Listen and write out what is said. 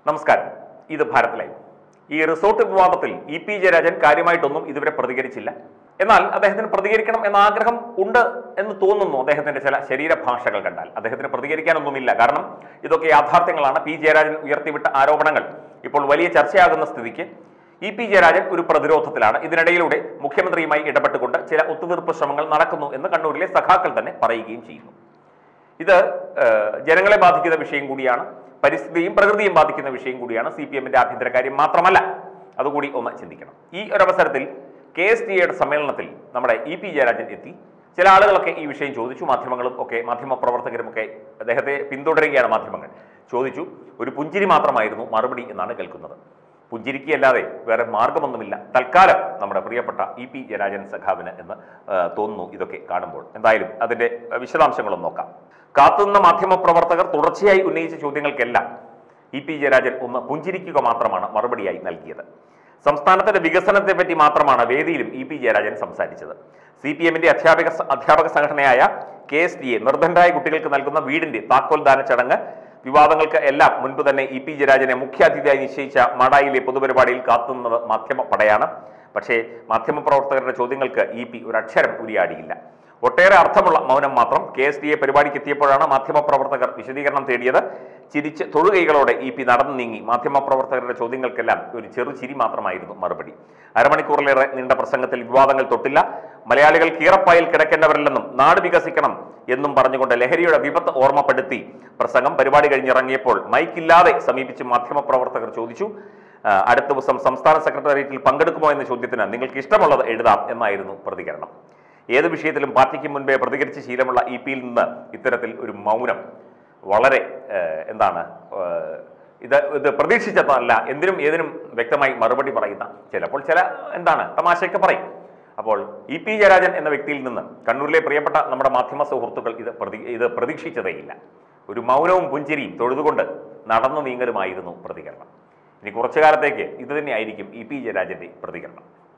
നമസ്കാരം ഇത് ഭാരത് ലൈവ് ഈ റിസോർട്ട് വിവാദത്തിൽ ഇ പി ജയരാജൻ കാര്യമായിട്ടൊന്നും ഇതുവരെ പ്രതികരിച്ചില്ല എന്നാൽ അദ്ദേഹത്തിന് പ്രതികരിക്കണം എന്ന ആഗ്രഹം ഉണ്ട് എന്ന് തോന്നുന്നു അദ്ദേഹത്തിന്റെ ചില ശരീരഭാഷകൾ കണ്ടാൽ അദ്ദേഹത്തിന് പ്രതികരിക്കാനൊന്നുമില്ല കാരണം ഇതൊക്കെ യാഥാർത്ഥ്യങ്ങളാണ് പി ജയരാജൻ ഉയർത്തിവിട്ട ആരോപണങ്ങൾ ഇപ്പോൾ വലിയ ചർച്ചയാകുന്ന സ്ഥിതിക്ക് ഇ പി ജയരാജൻ ഒരു പ്രതിരോധത്തിലാണ് ഇതിനിടയിലൂടെ മുഖ്യമന്ത്രിയുമായി ഇടപെട്ടുകൊണ്ട് ചില ഒത്തുതീർപ്പ് ശ്രമങ്ങൾ നടക്കുന്നു എന്ന് കണ്ണൂരിലെ സഖാക്കൾ തന്നെ പറയുകയും ചെയ്യുന്നു ഇത് ഏഹ്, ജനങ്ങളെ ബാധിക്കുന്ന വിഷയം കൂടിയാണ് പരിസ്ഥിതിയും പ്രകൃതിയും ബാധിക്കുന്ന വിഷയം കൂടിയാണ് സി പി എമ്മിന്റെ ആഭ്യന്തര കാര്യം മാത്രമല്ല അതുകൂടി ഒന്ന് ചിന്തിക്കണം ഈ ഒരു അവസരത്തിൽ കെ എസ് ടി എയുടെ സമ്മേളനത്തിൽ നമ്മുടെ ഇ പി ജയരാജൻ എത്തി ചില ആളുകളൊക്കെ ഈ വിഷയം ചോദിച്ചു മാധ്യമങ്ങളും ഒക്കെ മാധ്യമ പ്രവർത്തകരും ഒക്കെ അദ്ദേഹത്തെ പിന്തുടരുകയാണ് മാധ്യമങ്ങൾ ചോദിച്ചു ഒരു പുഞ്ചിരി മാത്രമായിരുന്നു മറുപടി എന്നാണ് കേൾക്കുന്നത് പുഞ്ചിരിക്കല്ലാതെ വേറെ മാർഗമൊന്നുമില്ല തൽക്കാലം നമ്മുടെ പ്രിയപ്പെട്ട ഇ പി ജയരാജൻ സഖാവിന് എന്ന് ആ, തോന്നുന്നു ഇതൊക്കെ കാണുമ്പോൾ എന്തായാലും അതിന്റെ വിശദാംശങ്ങളും നോക്കാം കാത്തുനിന്ന മാധ്യമ പ്രവർത്തകർ തുടർച്ചയായി ഉന്നയിച്ച ചോദ്യങ്ങൾക്കെല്ലാം ഇ പി ജയരാജൻ ഒന്ന് പുഞ്ചിരിക്കുക മാത്രമാണ് മറുപടിയായി നൽകിയത് സംസ്ഥാനത്തിന്റെ വികസനത്തെ പറ്റി മാത്രമാണ് വേദിയിലും ഇ പി ജയരാജൻ സംസാരിച്ചത് സി പി എമ്മിന്റെ അധ്യാപക അധ്യാപക സംഘടനയായ കെ എസ് ഡി എ നിർദ്ധനരായ കുട്ടികൾക്ക് നൽകുന്ന വീടിന്റെ താക്കോൽ ദാന ചടങ്ങ് വിവാദങ്ങൾക്ക് എല്ലാം മുൻപ് തന്നെ ഇ പി ജയരാജനെ മുഖ്യാതിഥിയായി നിശ്ചയിച്ച മാടായിലെ പൊതുപരിപാടിയിൽ കാത്തുനിന്നത് മാധ്യമ പടയാണ് പക്ഷേ മാധ്യമപ്രവർത്തകരുടെ ചോദ്യങ്ങൾക്ക് ഇ പി ഒരക്ഷരം ഉരിയാടിയില്ല ഒട്ടേറെ അർത്ഥമുള്ള മൗനം മാത്രം കെ എസ് ഡി എ പരിപാടിക്ക് എത്തിയപ്പോഴാണ് മാധ്യമപ്രവർത്തകർ വിശദീകരണം തേടിയത് ചിരിച്ച് തൊഴുകൈകളോടെ ഇ പി നടന്നു നീങ്ങി മാധ്യമപ്രവർത്തകരുടെ ചോദ്യങ്ങൾക്കെല്ലാം ഒരു ചെറു ചിരി മാത്രമായിരുന്നു മറുപടി അരമണിക്കൂറിലേറെ നീണ്ട പ്രസംഗത്തിൽ വിവാദങ്ങൾ തൊട്ടില്ല മലയാളികൾ കീറപ്പായിൽ കിടക്കേണ്ടവരല്ലെന്നും നാട് വികസിക്കണം എന്നും പറഞ്ഞുകൊണ്ട് ലഹരിയുടെ വിപത്ത് ഓർമ്മപ്പെടുത്തി പ്രസംഗം പരിപാടി കഴിഞ്ഞിറങ്ങിയപ്പോൾ മൈക്കില്ലാതെ സമീപിച്ച് മാധ്യമപ്രവർത്തകർ ചോദിച്ചു ആ, അടുത്ത ദിവസം സംസ്ഥാന സെക്രട്ടേറിയറ്റിൽ പങ്കെടുക്കുമോ എന്ന ചോദ്യത്തിന് നിങ്ങൾക്ക് ഇഷ്ടമുള്ളത് എഴുതാം എന്നായിരുന്നു പ്രതികരണം ഏത് വിഷയത്തിലും പാർട്ടിക്ക് മുൻപേ പ്രതികരിച്ച ശീലമുള്ള ഇ പിയിൽ നിന്ന് ഇത്തരത്തിൽ ഒരു മൗനം വളരെ ഏഹ്, എന്താണ് ഏഹ്, ഇത് ഇത് പ്രതീക്ഷിച്ചതല്ല എന്തിനും ഏതിനും വ്യക്തമായി മറുപടി പറയുന്ന ചിലപ്പോൾ ചില എന്താണ് തമാശയൊക്കെ പറയും അപ്പോൾ ഇ പി ജയരാജൻ എന്ന വ്യക്തിയിൽ നിന്ന് കണ്ണൂരിലെ പ്രിയപ്പെട്ട നമ്മുടെ മാധ്യമ സുഹൃത്തുക്കൾ ഇത് പ്രതി ഇത് പ്രതീക്ഷിച്ചതേയില്ല ഒരു മൗനവും പുഞ്ചിരിയും തൊഴുതുകൊണ്ട് നടന്നു നീങ്ങലുമായിരുന്നു പ്രതികരണം ഇനി കുറച്ചു കാലത്തേക്ക് ഇത് തന്നെയായിരിക്കും ഇ പി ജയരാജന്റെ പ്രതികരണം